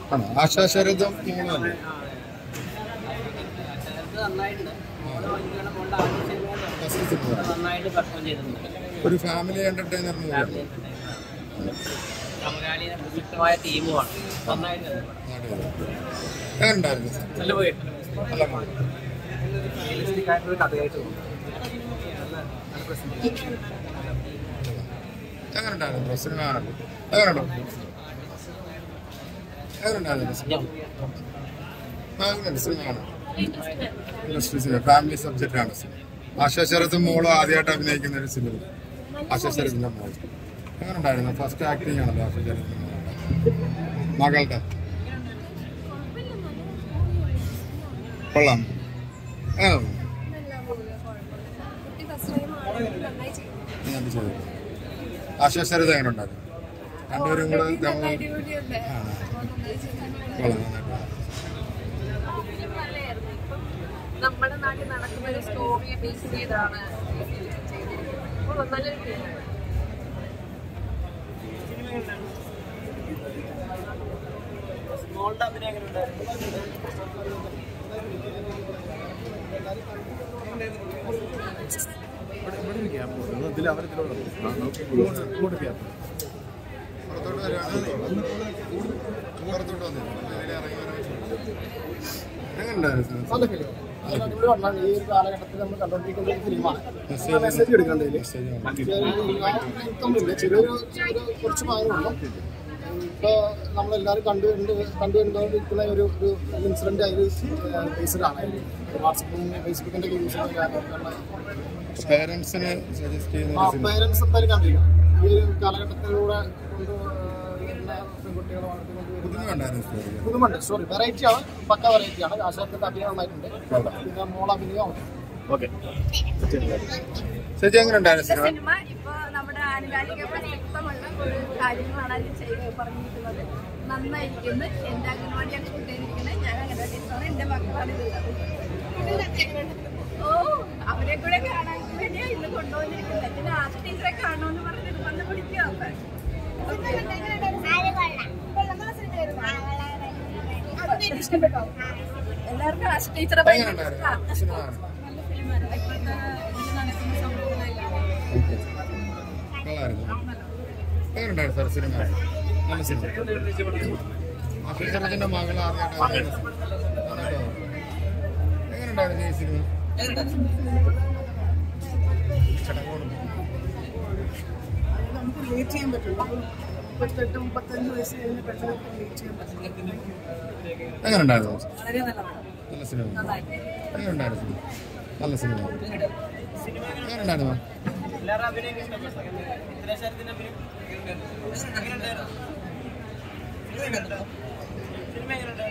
ആണോ ആശാശരതും മോളല്ലേ നന്നായിട്ടുണ്ട് മോള് ഭയങ്കര മോളുടെ ആദ്യ സിനിമ ഫസ്റ്റ് സിനിമ നന്നായിട്ട് പെർഫോം ചെയ്തിട്ടുണ്ട് ഒരു ഫാമിലി എന്റർടൈനർ മൂവിയാണ് സമകാലീന പ്രസക്തമായ ടീമുമാണ് നന്നായിട്ട് എങ്ങനെ ഉണ്ടായിരുന്നു നല്ല പോയിട്ടുണ്ട് നല്ല മോള് റിയലിസ്റ്റിക് ആയിട്ടൊരു കഥയായിട്ട് തോന്നി എങ്ങനെ ഉണ്ടായിരുന്നു ബ്രോ സിനിമ കാണുമ്പോൾ എങ്ങനെ ഉണ്ടോ എങ്ങനെ ഉണ്ടായിരുന്നു സിനിമ ആ എങ്ങനെയുണ്ട് സിനിമ കാണാൻ ഇൻഡസ്ട്രി സിനിമ ഫാമിലി സബ്ജക്റ്റ് ആണ് സിനിമ ആശാ ശരത്തും മോളും ആദ്യമായിട്ട് അഭിനയിക്കുന്ന ഒരു സിനിമ ആശാ ശരത്തിന്റെ മോൾ എങ്ങനെ ഉണ്ടായിരുന്നു ഫസ്റ്റ് ആക്ടിങ് ആണല്ലോ ആശാ ശരത്തിന്റെ മകളുടെ കൊള്ളാം ആ കുട്ടി ഫസ്റ്റ് ടൈം ആണ് നന്നായി ചെയ്തു ഞാൻ ചെയ്തത് ആശാ ശരത് എങ്ങനെ ഉണ്ടായിരുന്നു രണ്ടുപേരും കൂടെ തമ്മിൽ അടിപൊളിയുണ്ട് ആണ്. നന്നായി ചെയ്തു കൊള്ളാം നന്നായിട്ട് ഫിലിം നല്ലതായിരുന്നു ഇപ്പം നമ്മുടെ നാട്ടിൽ നടക്കുന്ന ഒരു സ്റ്റോറിയെ ബേസ് ചെയ്താണ് ഈ ഫിലിം ചെയ്തിരിക്കുന്നത് അപ്പോൾ നല്ലൊരു ഫിലിമാണ് മോളുടെ അഭിനയം എങ്ങനെ ഉണ്ടായിരുന്നു പുറത്തോട്ട് വരികയാണെങ്കിൽ പുറത്തോട്ട് വന്നു അതിലെ ഇറങ്ങി വരാൻ എങ്ങനെയുണ്ടായിരുന്നു നല്ല ഫിലിം നല്ല അടിപൊളി ഒന്നാണ് ഈ ഒരു കാലഘട്ടത്തിൽ നമ്മൾ കണ്ടുകൊണ്ടിരിക്കുന്ന ഒരു ഫിലിമാണ് മെസ്സേജ് മെസ്സേജ് എടുക്കേണ്ടതിൽ മെസ്സേജ് ആണ്. ഇതൊന്നുമില്ല ചെറിയൊരു ചെറിയൊരു കുറച്ച് ഭാഗങ്ങളുള്ളൂ ഇപ്പോൾ നമ്മളെല്ലാവരും കണ്ടു കണ്ട് കണ്ടുവരുന്നോണ്ടിരിക്കുന്ന ഒരു ഒരു ഇൻസിഡന്റ് അതിൽ ബേസ്ഡാണ് വാട്സപ്പും ഫേസ്ബുക്കിന്റെ ഒക്കെ യൂസ് ചെയ്യുന്ന കാര്യങ്ങളൊക്കെ പേരൻസിന് സജസ്റ്റ് ചെയ്യുന്ന ഒരു സിനിമ പേരൻസ് എന്തായാലും കണ്ടിരിക്കണം ഈ ഒരു കാലഘട്ടത്തിലൂടെ കൊണ്ട് വരുന്ന പെൺകുട്ടികളെ വളർത്തിക്കൊണ്ട് പുതുമ ഉണ്ടായിരുന്നു സ്റ്റോറി പുതുമുണ്ട് സോറി വെറൈറ്റി ആണ് പക്ക വെറൈറ്റി ആണ് ആശാത്തിന്റെ അഭിനയം നന്നായിട്ടുണ്ട് പിന്നെ മോൾ അഭിനയം ചേച്ചി എങ്ങനെ ഉണ്ടായിരുന്നു സിനിമ സിനിമ ഇപ്പൊ നമ്മുടെ ആനുകാലിക പ്രസക്തമുള്ള ഒരു കാര്യങ്ങളാണ് അതിൽ ചെയ്ത് പറഞ്ഞിരിക്കുന്നത് നന്നായിരിക്കുന്നു എന്റെ അംഗൻവാടിയാണ് ഷൂട്ട് ചെയ്തിരിക്കുന്നത് ഞാൻ അംഗൻവാടി ടീച്ചറാണ് എന്റെ മക്കളാണ് ഇത് ഓ അവരെ കൂടെ കാണാൻ വേണ്ടിയാണ് ഇന്ന് കൊണ്ടുവന്നിരിക്കുന്നത് പിന്നെ ആ ടീച്ചറെ കാണുമെന്ന് പറഞ്ഞിട്ട് വന്ന് പിടിക്കുക ഇഷ്ടപ്പെട്ടോ എല്ലാവർക്കും ആശ ടീച്ചറെ എങ്ങനെ ഉണ്ടായിരുന്നു സിനിമ നല്ല ഫിലിമാണ് ഇപ്പോഴത്തെ ഇതിൽ നടക്കുന്ന സംഭവങ്ങളെല്ലാം കൊള്ളായിരുന്നു എങ്ങനെ ഉണ്ടായിരുന്നു സാർ സിനിമ നല്ല സിനിമ അഫീസറത്തിന്റെ മകൾ ആദ്യമായിട്ട് എങ്ങനെ ഉണ്ടായിരുന്നു ഈ സിനിമ ചടങ്ങോടും നമുക്ക് റേറ്റ് ചെയ്യാൻ പറ്റും മുപ്പത്തെട്ട് മുപ്പത്തഞ്ച് വയസ്സ് കഴിഞ്ഞ് പെട്ടെന്ന് റേറ്റ് ചെയ്യാൻ പറ്റില്ല എങ്ങനെ ഉണ്ടായിരുന്നു വളരെ നല്ലതാണ് നല്ല സിനിമ എങ്ങനെ ഉണ്ടായിരുന്നു സിനിമ നല്ല സിനിമ എങ്ങനെ ഉണ്ടായിരുന്നു എല്ലാവരും അഭിനയം ഇഷ്ടപ്പെട്ടു ഉത്തരേശ്വരത്തിന്റെ അഭിനയം എങ്ങനെ ഉണ്ടായിരുന്നു സിനിമ എങ്ങനെ ഉണ്ടായിരുന്നു